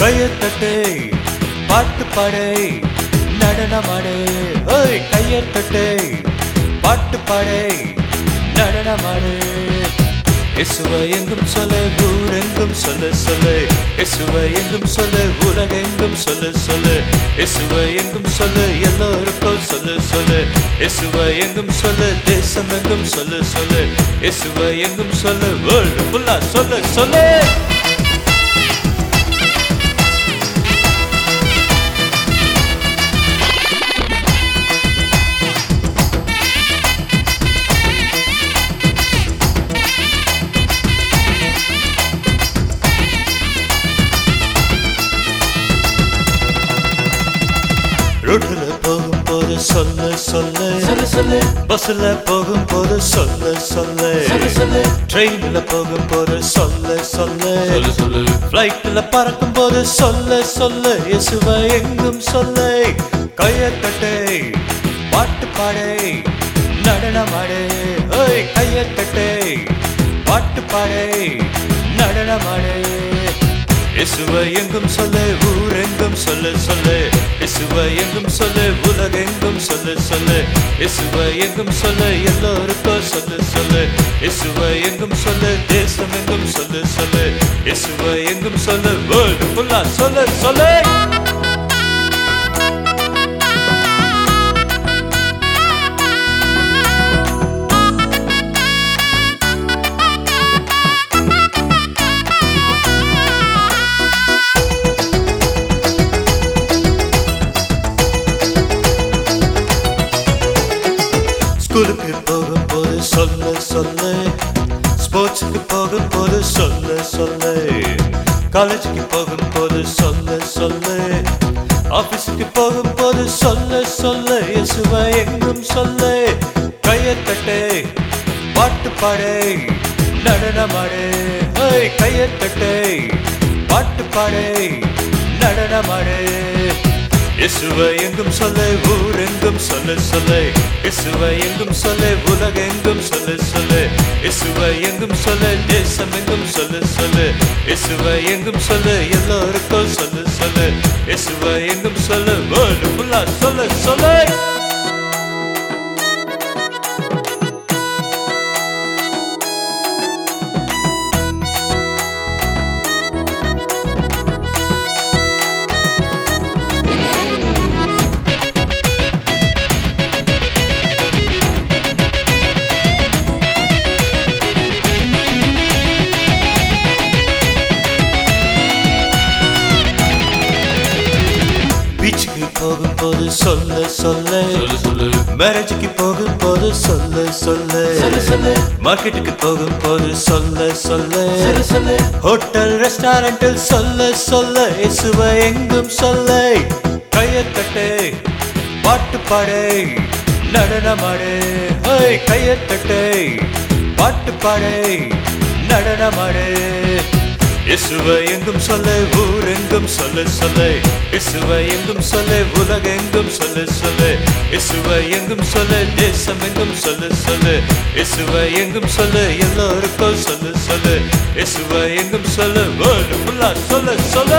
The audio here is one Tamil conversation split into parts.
கையத்தட்டு பாட்டு பாடு நடனமாடு ஓய் கையத்தட்டு பாட்டு பாடு நடனமாடு இசுவை எங்கும் சொல்ல ஊரெங்கும் சொல்ல சொல்ல இசுவை எங்கும் சொல்ல உலகெங்கும் சொல்ல சொல்ல இசுவை எங்கும் சொல்ல எல்லோருக்கும் சொல்ல சொல்ல இசுவை எங்கும் சொல்ல தேசம் எங்கும் சொல்ல சொல்ல இசுவை எங்கும் சொல்ல வேர்ல்டு ஃபுல்லா சொல்ல சொல்ல ரோட்ல போகும்போது சொல்ல சொல்ல சொல்லு சொல்லு பஸ்ல போகும்போது சொல்ல சொல்ல சொல்லு சொல்லு ட்ரெயின்ல போகும்போது சொல்ல சொல்ல சொல்லு சொல்லு பிளைட்ல பறக்கும்போது சொல்ல சொல்ல இயேசுவை எங்கும் சொல்ல கையத்தட்டை பாட்டு பாடை நடனமாடு ஓய் கையத்தட்டை பாட்டு பாடை நடனமாடு இசுவை எங்கும் சொல்ல ஊரெங்கும் சொல்ல சொல்ல இசுவை எங்கும் சொல்ல உலகெங்கும் சொல்ல சொல்ல இசுவை எங்கும் சொல்ல எல்லோருக்கும் சொல்ல சொல்ல இசுவை எங்கும் சொல்ல தேசம் எங்கும் சொல்ல சொல்ல இசுவை எங்கும் சொல்ல வேர்ல்டு ஃபுல்லா சொல்ல சொல்ல ஸ்கூலுக்கு போகும்போது சொல்ல சொல்ல ஸ்போர்ட்ஸுக்கு போகும்போது சொல்ல சொல்ல காலேஜுக்கு போகும்போது சொல்ல சொல்ல ஆபீஸுக்கு போகும்போது சொல்ல சொல்ல இயேசுவை எங்கும் சொல்ல கையத்தட்டை பாட்டு பாடு நடனமாடு ஓய் கையத்தட்டை பாட்டு பாடு நடனமாடு இசுவை எங்கும் சொல்ல ஊரெங்கும் சொல்ல சொல்ல இசுவை எங்கும் சொல்ல உலகெங்கும் சொல்ல சொல்ல இசுவை எங்கும் சொல்ல தேசம் எங்கும் சொல்ல சொல்ல இசுவை எங்கும் சொல்ல எல்லோருக்கும் சொல்ல சொல்ல இசுவை எங்கும் சொல்ல வேர்ல்டு ஃபுல்லா சொல்ல சொல்ல பீச்சுக்கு போகும்போது சொல்ல சொல்ல சொல்லு சொல்லு மேரேஜுக்கு போகும்போது சொல்ல சொல்ல சொல்லு சொல்லு மார்க்கெட்டுக்கு போகும்போது சொல்ல சொல்ல சொல்லு சொல்லு ஹோட்டல் ரெஸ்டாரண்டில் சொல்ல சொல்ல இசுவை எங்கும் சொல்ல கையத்தட்டை பாட்டு பாடு நடனமாடு ஓய் கையத்தட்டை பாட்டு பாடு நடனமாடு இசுவை எங்கும் சொல்ல ஊரெங்கும் சொல்ல சொல்ல இசுவை எங்கும் சொல்ல உலகெங்கும் சொல்ல சொல்ல இசுவை எங்கும் சொல்ல தேசம் எங்கும் சொல்ல சொல்ல இசுவை எங்கும் சொல்ல எல்லோருக்கும் சொல்ல சொல்ல இசுவை எங்கும் சொல்ல வேர்ல்டு ஃபுல்லா சொல்ல சொல்ல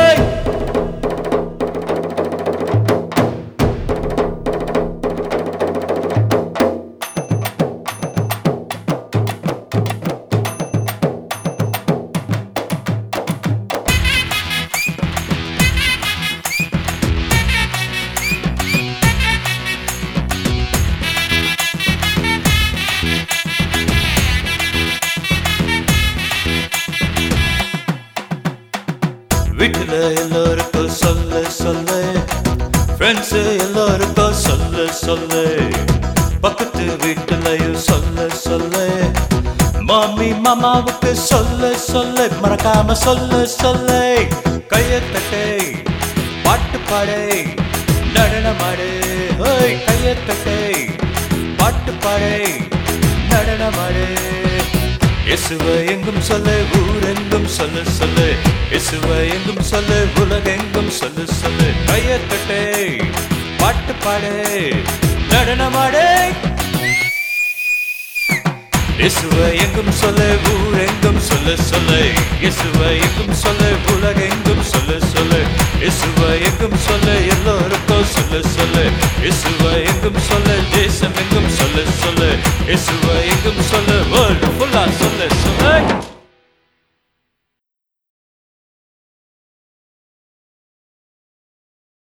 வீட்டுல எல்லாருக்கும் சொல்ல சொல்ல ஃப்ரெண்ட்ஸ் எல்லாருக்கும் சொல்ல சொல்ல பக்கத்து வீட்டுலயும் சொல்ல சொல்ல மாமி மாமாவுக்கு சொல்ல சொல்ல மறக்காம சொல்ல சொல்ல கையத்தட்டை பாட்டு பாடு நடனமாடு ஓய் கையத்தட்டை பாட்டு பாடு நடனமாடு இசுவை எங்கும் சொல்ல ஊரெங்கும் சொல்ல சொல்ல இசுவை எங்கும் சொல்ல உலகெங்கும் சொல்ல சொல்ல கையத்தட்டை பாட்டு பாடு நடனமாடு இயேசுவை எங்கும் சொல்ல ஊரெங்கும் சொல்ல சொல்ல இயேசுவை எங்கும் சொல்ல உலகெங்கும் சொல்ல சொல்ல இயேசுவை எங்கும் சொல்ல எல்லோருக்கும் சொல்ல சொல்ல இயேசுவை எங்கும் சொல்ல தேசம் எங்கும் சொல்ல சொல்ல இயேசுவை எங்கும் சொல்ல வேர்ல்டு ஃபுல்லா சொல்ல சொல்ல